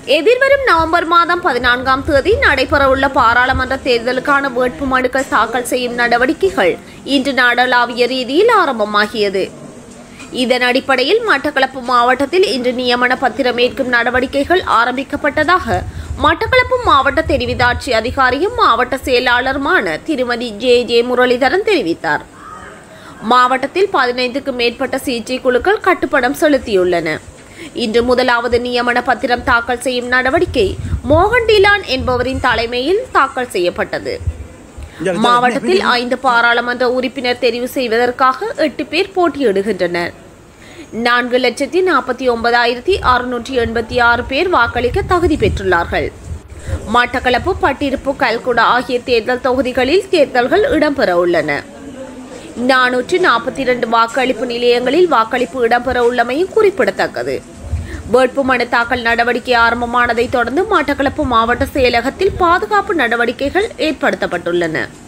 எதிர்வரும் நவம்பர் மாதம் பதினான்காம் தேதி நடைபெறவுள்ள பாராளுமன்ற தேர்தலுக்கான வேட்புமனுக்கள் தாக்கல் செய்யும் நடவடிக்கைகள் இன்று நாடளாவிய ரீதியில் ஆரம்பமாகியது இதன் அடிப்படையில் மட்டக்களப்பு மாவட்டத்தில் இன்று நியமன பத்திரம் ஏற்கும் நடவடிக்கைகள் ஆரம்பிக்கப்பட்டதாக மட்டக்களப்பு மாவட்ட தெரிவிதாட்சி அதிகாரியும் மாவட்ட செயலாளருமான திருமதி ஜே ஜே முரளிதரன் தெரிவித்தார் மாவட்டத்தில் பதினைந்துக்கும் மேற்பட்ட சிகிச்சை குழுக்கள் கட்டுப்படம் செலுத்தியுள்ளன இன்று முதலாவது நியமன பத்திரம் தாக்கல் செய்யும் நடவடிக்கை மோகன் டிலான் என்பவரின் தலைமையில் தாக்கல் செய்யப்பட்டது மாவட்டத்தில் ஐந்து பாராளுமன்ற உறுப்பினர் தெரிவு செய்வதற்காக எட்டு பேர் போட்டியிடுகின்றனர் நான்கு லட்சத்தி நாற்பத்தி ஒன்பதாயிரத்தி அறுநூற்றி எண்பத்தி ஆறு பேர் வாக்களிக்க தகுதி பெற்றுள்ளார்கள் மட்டக்களப்பு பட்டிருப்பு கல்குடா ஆகிய தேர்தல் தொகுதிகளில் தேர்தல்கள் இடம்பெற உள்ளன நானூற்று நாற்பத்தி இரண்டு வாக்களிப்பு நிலையங்களில் வாக்களிப்பு இடம்பெற உள்ளமையும் குறிப்பிடத்தக்கது வேட்புமனு தாக்கல் நடவடிக்கை ஆரம்பமானதை தொடர்ந்து மட்டக்களப்பு மாவட்ட செயலகத்தில் பாதுகாப்பு நடவடிக்கைகள் ஏற்படுத்தப்பட்டுள்ளன